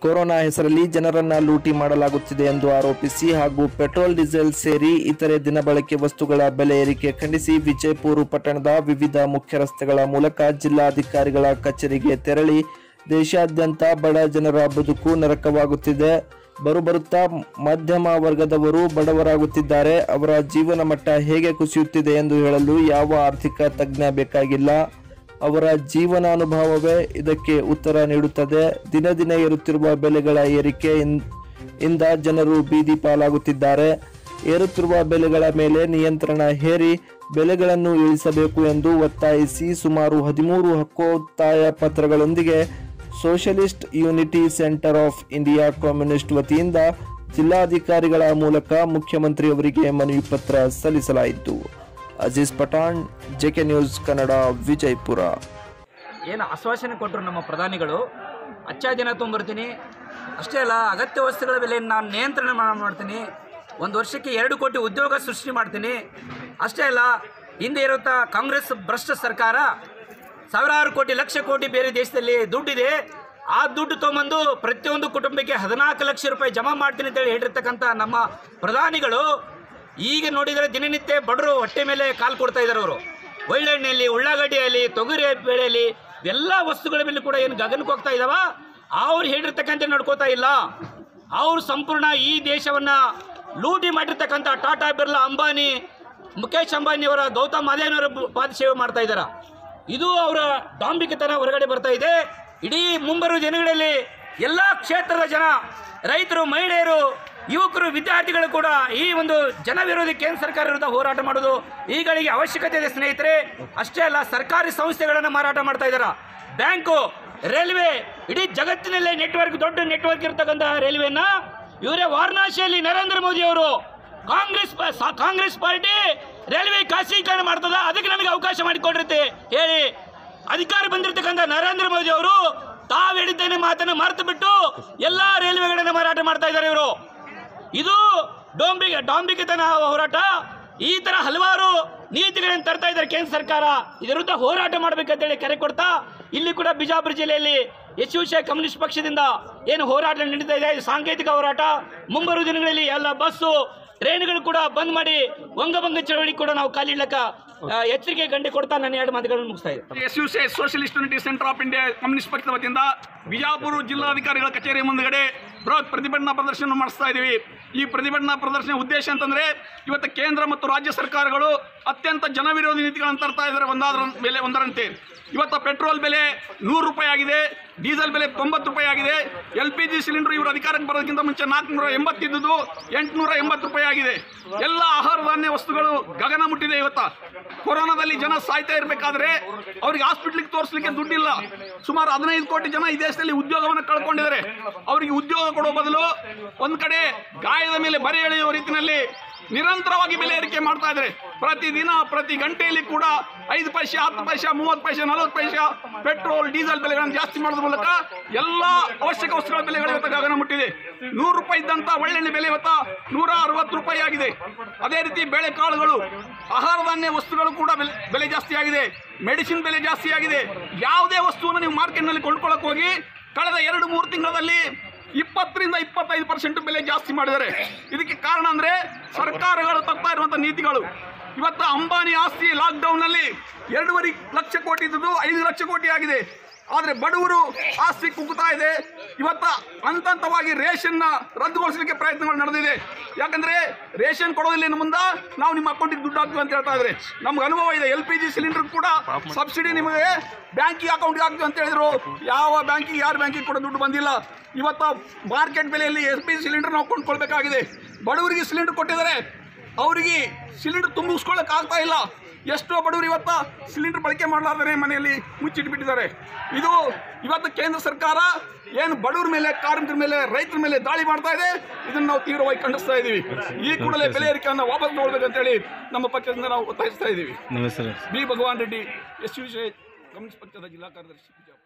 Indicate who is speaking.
Speaker 1: corona ಹೆಸರಲ್ಲಿ ಜನರನ್ನ ಲೂಟಿ ಮಾಡಲಾಗುತ್ತಿದೆ ಎಂದು ಆರೋಪಿಸಿ ಹಾಗೂ ಪೆಟ್ರೋಲ್ ಡೀಸೆಲ್ ಸೇರಿ ಇತರೆ ದಿನಬಳಕೆ ವಸ್ತುಗಳ ಬೆಲೆ ಏರಿಕೆ ಖಂಡಿಸಿ ವಿಜಯಪುರ ಪಟ್ಟಣದ ವಿವಿಧ ಮುಖ್ಯ ರಸ್ತೆಗಳ ಮೂಲಕ ಜಿಲ್ಲಾಧಿಕಾರಿಗಳ ಕಚೇರಿಗೆ ತೆರಳಿ ದೇಶಾದ್ಯಂತ ಬಡ ಜನರ ಬದುಕು ನರಕವಾಗುತ್ತಿದೆ ಬರುಬರುತ್ತಾ ಮಧ್ಯಮ ವರ್ಗದವರು ಬಡವರಾಗುತ್ತಿದ್ದಾರೆ ಅವರ ಜೀವನ ಮಟ್ಟ ಹೇಗೆ ಕುಸಿಯುತ್ತಿದೆ ಎಂದು ಹೇಳಲು ಯಾವ ಆರ್ಥಿಕ ತಜ್ಞ ಬೇಕಾಗಿಲ್ಲ ಅವರ ಜೀವನಾನುಭವವೇ ಇದಕ್ಕೆ ಉತ್ತರ ನೀಡುತ್ತದೆ ದಿನ ದಿನ ಏರುತ್ತಿರುವ ಬೆಲೆಗಳ ಏರಿಕೆ ಇನ್- ಇಂದ ಜನರು ಬೀದಿ ಪಾಲಾಗುತ್ತಿದ್ದಾರೆ ಏರುತ್ತಿರುವ ಬೆಲೆಗಳ ಮೇಲೆ ನಿಯಂತ್ರಣ ಹೇರಿ ಬೆಲೆಗಳನ್ನು ಇಳಿಸಬೇಕು ಎಂದು ಒತ್ತಾಯಿಸಿ ಸುಮಾರು ಹದಿಮೂರು ಹಕ್ಕೊತ್ತಾಯ ಪತ್ರಗಳೊಂದಿಗೆ socialist unity centre of India communist ವತಿಯಿಂದ ಜಿಲ್ಲಾಧಿಕಾರಿಗಳ ಮೂಲಕ ಮುಖ್ಯಮಂತ್ರಿಯವರಿಗೆ ಮನವಿ ಪತ್ರ ಸಲ್ಲಿಸಲಾಯಿತು ಅಜೀಜ್ ಪಠಾಣ್ ಜೆಕೆ ನ್ಯೂಸ್ ಕನ್ನಡ ವಿಜಯಪುರ
Speaker 2: ಏನು ಆಶ್ವಾಸನೆ ಕೊಟ್ಟರು ನಮ್ಮ ಪ್ರಧಾನಿಗಳು ಅಚ್ಚ ದಿನ ತೊಗೊಂಬರ್ತೀನಿ ಅಷ್ಟೇ ಅಲ್ಲ ಅಗತ್ಯ ವಸ್ತುಗಳ ಬೆಲೆಯನ್ನು ನಾನು ನಿಯಂತ್ರಣ ಮಾ- ಮಾಡ್ತೀನಿ ಒಂದು ವರ್ಷಕ್ಕೆ ಎರಡು ಕೋಟಿ ಉದ್ಯೋಗ ಸೃಷ್ಟಿ ಮಾಡ್ತೀನಿ ಅಷ್ಟೇ ಅಲ್ಲ ಹಿಂದೆ ಇರುತ್ತಾ ಕಾಂಗ್ರೆಸ್ ಭ್ರಷ್ಟ ಸರ್ಕಾರ ಸಾವಿರಾರು ಕೋಟಿ ಲಕ್ಷ ಕೋಟಿ ಬೇರೆ ದೇಶದಲ್ಲಿ ದುಡ್ಡಿದೆ ಆ ದುಡ್ಡು ತೊಗೊಂಬಂದು ಪ್ರತಿಯೊಂದು ಕುಟುಂಬಕ್ಕೆ ಹದಿನಾಲ್ಕು ಲಕ್ಷ ರೂಪಾಯಿ ಜಮಾ ಮಾಡ್ತೀನಿ ಅಂತೇಳಿ ಹೇಳಿರ್ತಕ್ಕಂಥ ನಮ್ಮ ಪ್ರಧಾನಿಗಳು ಈಗ ನೋಡಿದರೆ ದಿನನಿತ್ಯ ಬಡವರು ಹೊಟ್ಟೆ ಮೇಲೆ ಕಾಲು ಕೊಡ್ತಾ ಇದ್ದಾರೆ ಅವರು ಒಳ್ಳೆಣ್ಣೆಯಲ್ಲಿ ಉಳ್ಳಾಗಡ್ಡಿಯಲ್ಲಿ ತೊಗರಿ ಬೇಳೆಯಲ್ಲಿ ಎಲ್ಲ ವಸ್ತುಗಳ ಮೇಲೆ ಕೂಡ ಏನು ಗಗನಕ್ಕೆ ಹೋಗ್ತಾ ಇದ್ದಾವ ಅವ್ರು ಹೇಳಿರ್ತಕ್ಕಂಥ ನಡ್ಕೋತಾ ಇಲ್ಲ ಅವರು ಸಂಪೂರ್ಣ ಈ ದೇಶವನ್ನು ಲೂಟಿ ಮಾಡಿರ್ತಕ್ಕಂಥ ಟಾಟಾ ಬಿರ್ಲಾ ಅಂಬಾನಿ ಮುಖೇಶ್ ಅಂಬಾನಿಯವರ ಗೌತಮ್ ಅದಾನಿಯವರ ಪಾದ ಸೇವೆ ಮಾಡ್ತಾ ಇದ್ದಾರೆ ಇದು ಅವರ ಡಾಂಬಿಕತನ ಹೊರಗಡೆ ಬರ್ತಾ ಇದೆ ಇಡೀ ಮುಂಬರುವ ದಿನಗಳಲ್ಲಿ ಎಲ್ಲ ಕ್ಷೇತ್ರದ ಜನ ರೈತರು ಮಹಿಳೆಯರು ಯುವಕರು ವಿದ್ಯಾರ್ಥಿಗಳು ಕೂಡ ಈ ಒಂದು ಜನ ವಿರೋಧಿ ಕೇಂದ್ರ ಸರ್ಕಾರ ವಿರುದ್ಧ ಹೋರಾಟ ಮಾಡೋದು ಈಗಳಿಗೆ ಅವಶ್ಯಕತೆ ಇದೆ ಸ್ನೇಹಿತರೆ ಅಷ್ಟೇ ಅಲ್ಲ ಸರ್ಕಾರಿ ಸಂಸ್ಥೆಗಳನ್ನು ಮಾರಾಟ ಮಾಡ್ತಾ ಇದ್ದಾರೆ ಬ್ಯಾಂಕು ರೈಲ್ವೆ ಇಡೀ ಜಗತ್ತಿನಲ್ಲೇ ನೆಟ್ವರ್ಕ್ ದೊಡ್ಡ ನೆಟ್ವರ್ಕ್ ಇರ್ತಕ್ಕಂಥ ರೈಲ್ವೆನ ಇವರೇ ವಾರಣಾಸಿಯಲ್ಲಿ ನರೇಂದ್ರ ಮೋದಿ ಅವರು ಕಾಂಗ್ರೆಸ್ ಪ- ಸಾ- ಕಾಂಗ್ರೆಸ್ ಪಾರ್ಟಿ ರೈಲ್ವೆ ಖಾಸಗೀಕರಣ ಮಾಡ್ತದ ಅದಕ್ಕೆ ನಮಗೆ ಅವಕಾಶ ಮಾಡಿಕೊಡಿರುತ್ತೆ ಹೇಳಿ ಅಧಿಕಾರ ಬಂದಿರತಕ್ಕಂಥ ನರೇಂದ್ರ ಮೋದಿ ಅವರು ತಾವು ಹೇಳಿದ್ದೇನೆ ಮಾತನ್ನು ಮರೆತು ಬಿಟ್ಟು ಎಲ್ಲಾ ರೈಲ್ವೆಗಳನ್ನು ಮಾರಾಟ ಮಾಡ್ತಾ ಇದ್ದಾರೆ ಇವರು ಇದು ಡೋಂಬಿಗೆ ಡಾಂಬಿಕೆತನ ಹೋರಾಟ ಈ ತರ ಹಲವಾರು ನೀತಿಗಳನ್ನು ತರ್ತಾ ಇದ್ದಾರೆ ಕೇಂದ್ರ ಸರ್ಕಾರ ಇದರ ವಿರುದ್ಧ ಹೋರಾಟ ಮಾಡಬೇಕಂತೇಳಿ ಕರೆ ಕೊಡ್ತಾ ಇಲ್ಲಿ ಕೂಡ ಬಿಜಾಪುರ ಜಿಲ್ಲೆಯಲ್ಲಿ ಎಸ್ ಯು ಕಮ್ಯುನಿಸ್ಟ್ ಪಕ್ಷದಿಂದ ಏನು ಹೋರಾಟ ನಡೀತಾ ಇದೆ ಇದು ಸಾಂಕೇತಿಕ ಹೋರಾಟ ಮುಂಬರುವ ದಿನಗಳಲ್ಲಿ ಎಲ್ಲ ಬಸ್ಸು ಟ್ರೈನ್ಗಳು ಕೂಡ ಬಂದ್ ಮಾಡಿ ವಂಗಭಂಗ ಚಳವಳಿ ಕೂಡ ನಾವು ಕಾಲಿಡ್ಲಕ್ಕ ಆ, ಎಚ್ಚರಿಕೆ ಗಂಟೆ ಕೊಡ್ತಾ ನನ್ನ ಎರಡು ಮಾತುಗಳನ್ನು ಮುಗಿಸ್ತಾ ಇದ್ದೆ
Speaker 3: S U C socialist unity centre of India communist ಪಕ್ಷದ ವತಿಯಿಂದ ಬಿಜಾಪುರ ಜಿಲ್ಲಾಧಿಕಾರಿಗಳ ಕಚೇರಿ ಮುಂದುಗಡೆ ಬೃಹತ್ ಪ್ರತಿಭಟನಾ ಪ್ರದರ್ಶನ ಮಾಡಿಸ್ತಾ ಇದ್ದೀವಿ ಈ ಪ್ರತಿಭಟನಾ ಪ್ರದರ್ಶನ ಉದ್ದೇಶ ಅಂತಂದ್ರೆ ಇವತ್ತು ಕೇಂದ್ರ ಮತ್ತು ರಾಜ್ಯ ಸರ್ಕಾರಗಳು ಅತ್ಯಂತ ಜನವಿರೋಧಿ ನೀತಿಗಳನ್ನು ತರ್ತಾ ಇದ್ದಾರೆ ಒಂದಾದ್ರ ಬೆಲೆ ಒಂದರಂತೆ ಇವತ್ತು ಪೆಟ್ರೋಲ್ ಬೆಲೆ ನೂರು ರೂಪಾಯಿ ಆಗಿದೆ ಡೀಸೆಲ್ ಬೆಲೆ ತೊಂಬತ್ತು ರೂಪಾಯಿ ಆಗಿದೆ ಎಲ್ ಪಿ ಜಿ ಸಿಲಿಂಡರ್ ಇವರು ಅಧಿಕಾರಕ್ಕೆ ಬರೋದಕ್ಕಿಂತ ಮುಂಚೆ ನಾಲ್ಕುನೂರ ಎಂಬತ್ತಿದ್ದುದು ಎಂಟುನೂರ ಎಂಬತ್ತು ರೂಪಾಯಿ ಆಗಿದೆ ಎಲ್ಲ ಆಹಾರ ಧಾನ್ಯ ವಸ್ತುಗಳು ಗಗನ ಮುಟ್ಟಿದೆ ಇವತ್ತು ಕೊರೋನಾದಲ್ಲಿ ಜನ ಸಾಯ್ತಾ ಇರಬೇಕಾದ್ರೆ ಅವ್ರಿಗೆ ಹಾಸ್ಪಿಟ್ಲಿಗೆ ತೋರಿಸ್ಲಿಕ್ಕೆ ದುಡ್ಡಿಲ್ಲ ಸುಮಾರು ಹದಿನೈದು ಕೋಟಿ ಜನ ಈ ದೇಶದಲ್ಲಿ ಉದ್ಯೋಗವನ್ನು ಕಳ್ಕೊಂಡಿದ್ದಾರೆ ಅವರಿಗೆ ಉದ್ಯೋಗ ಕೊಡೋ ಬದಲು ಒಂದ್ ಕಡೆ ಗಾಯದ ಮೇಲೆ ಬರೆ ಎಳೆಯುವ ರೀತಿಯಲ್ಲಿ ನಿರಂತರವಾಗಿ ಬೆಲೆ ಏರಿಕೆ ಮಾಡ್ತಾ ಇದ್ದಾರೆ ಪ್ರತಿದಿನ ಪ್ರತಿ ಗಂಟೆಯಲ್ಲಿ ಕೂಡ ಐದು ಪೈಸೆ ಹತ್ತು ಪೈಸೆ ಮೂವತ್ತು ಪೈಸೆ ನಲವತ್ತು ಪೈಸೆ ಪೆಟ್ರೋಲ್ ಡೀಸೆಲ್ ಬೆಲೆಗಳನ್ನು ಜಾಸ್ತಿ ಮಾಡೋದ್ರ ಮೂಲಕ ಎಲ್ಲ ಅವಶ್ಯಕ ವಸ್ತುಗಳ ಬೆಲೆಗಳು ಇವತ್ತು ಗಗನ ಮುಟ್ಟಿದೆ ನೂರು ರೂಪಾಯಿ ಇದ್ದಂತ ಒಳ್ಳೆಣ್ಣೆ ಬೆಲೆ ಇವತ್ತು ನೂರ ಅರವತ್ತು ರೂಪಾಯಿ ಆಗಿದೆ ಅದೇ ರೀತಿ ಬೇಳೆಕಾಳುಗಳು ಆಹಾರ ಧಾನ್ಯ ವಸ್ತುಗಳು ಕೂಡ ಬೆಲೆ ಬೆಲೆ ಜಾಸ್ತಿ ಆಗಿದೆ ಮೆಡಿಸಿನ್ ಬೆಲೆ ಜಾಸ್ತಿ ಆಗಿದೆ ಯಾವುದೇ ವಸ್ತುವನ್ನು ನೀವು ಮಾರ್ಕೆಟ್ನಲ್ಲಿ ಕೊಂಡ್ಕೊಳ್ಳೋಕೆ ಹೋಗಿ ಕಳೆದ ಎರಡು ಮೂರು ತಿಂಗಳಲ್ಲಿ ಇಪ್ಪತ್ತರಿಂದ ಇಪ್ಪತ್ತೈದು ಪರ್ಸೆಂಟ್ ಬೆಲೆ ಜಾಸ್ತಿ ಮಾಡಿದ್ದಾರೆ ಇದಕ್ಕೆ ಕಾರಣ ಅಂದ್ರೆ ಸರ್ಕಾರಗಳು ತರ್ತಾ ಇರುವಂತ ನೀತಿಗಳು ಇವತ್ತು ಅಂಬಾನಿ ಆಸ್ತಿ ಲಾಕ್ಡೌನ್ ನಲ್ಲಿ ಎರಡೂವರೆ ಲಕ್ಷ ಕೋಟಿ ಇದ್ದದ್ದು ಐದು ಲಕ್ಷ ಕೋಟಿ ಆಗಿದೆ ಆದ್ರೆ ಬಡವರು ಆಸ್ತಿ ಕುಗ್ಗುತ್ತಾ ಇದೆ ಇವತ್ತ ಹಂತ ಹಂತವಾಗಿ ರೇಷನ್ನ ರದ್ದುಗೊಳಿಸಲಿಕ್ಕೆ ಪ್ರಯತ್ನಗಳು ನಡೆದಿದೆ ಯಾಕಂದ್ರೆ ರೇಷನ್ ಕೊಡೋದಿಲ್ಲ ಇನ್ನು ಮುಂದೆ ನಾವು ನಿಮ್ಮ ಅಕೌಂಟಿಗೆ ದುಡ್ಡು ಹಾಕ್ತೀವಿ ಅಂತ ಹೇಳ್ತಾ ಇದ್ದಾರೆ ನಮ್ಗೆ ಅನುಭವ ಇದೆ ಎಲ್ ಪಿ ಜಿ ಸಿಲಿಂಡರ್ ಕೂಡ ಸಬ್ಸಿಡಿ ನಿಮಗೆ ಬ್ಯಾಂಕಿಗೆ ಅಕೌಂಟ್ಗೆ ಹಾಕ್ತೀವಿ ಅಂತ ಹೇಳಿದ್ರು ಯಾವ ಬ್ಯಾಂಕಿಗೆ ಯಾರ ಬ್ಯಾಂಕಿಗೆ ಕೂಡ ದುಡ್ಡು ಬಂದಿಲ್ಲ ಇವತ್ತು ಮಾರ್ಕೆಟ್ ಬೆಲೆಯಲ್ಲಿ ಎಲ್ ಪಿ ಜಿ ಸಿಲಿಂಡರ್ ನಾವು ಕೊಂಡ್ಕೊಳ್ಬೇಕಾಗಿದೆ ಬಡವರಿಗೆ ಸಿಲಿಂಡರ್ ಕೊಟ್ಟಿದ್ದಾರೆ ಅವರಿಗೆ ಸಿಲಿಂಡರ್ ತುಂಬಿಸ್ಕೊಳ್ಳೋಕೆ ಆಗ್ತಾ ಇಲ್ಲ ಎಷ್ಟೋ ಬಡವರು ಇವತ್ತ ಸಿಲಿಂಡರ್ ಬಳಕೆ ಮಾಡಲಾರ್ದೇ ಮನೆಯಲ್ಲಿ ಮುಚ್ಚಿಟ್ಬಿಟ್ಟಿದ್ದಾರೆ ಇದು ಇವತ್ತು ಕೇಂದ್ರ ಸರ್ಕಾರ ಏನು ಬಡವರ ಮೇಲೆ ಕಾರ್ಮಿಕರ ಮೇಲೆ ರೈತರ ಮೇಲೆ ದಾಳಿ ಮಾಡ್ತಾ ಇದೆ ಇದನ್ನು ನಾವು ತೀವ್ರವಾಗಿ ಖಂಡಿಸ್ತಾ ಇದ್ದೀವಿ ಈ ಕೂಡಲೇ ಬೆಲೆ ಏರಿಕೆಯನ್ನು ವಾಪಸ್ ನೋಡ್ಬೇಕಂತೇಳಿ ನಮ್ಮ ಪಕ್ಷದಿಂದ ನಾವು ಒತ್ತಾಯಿಸ್ತಾ ಇದ್ದೀವಿ B Bhagavan Reddy S U communist ಪಕ್ಷದ ಜಿಲ್ಲಾ ಕಾರ್ಯದರ್ಶಿ ಬಿಜಾಪುರ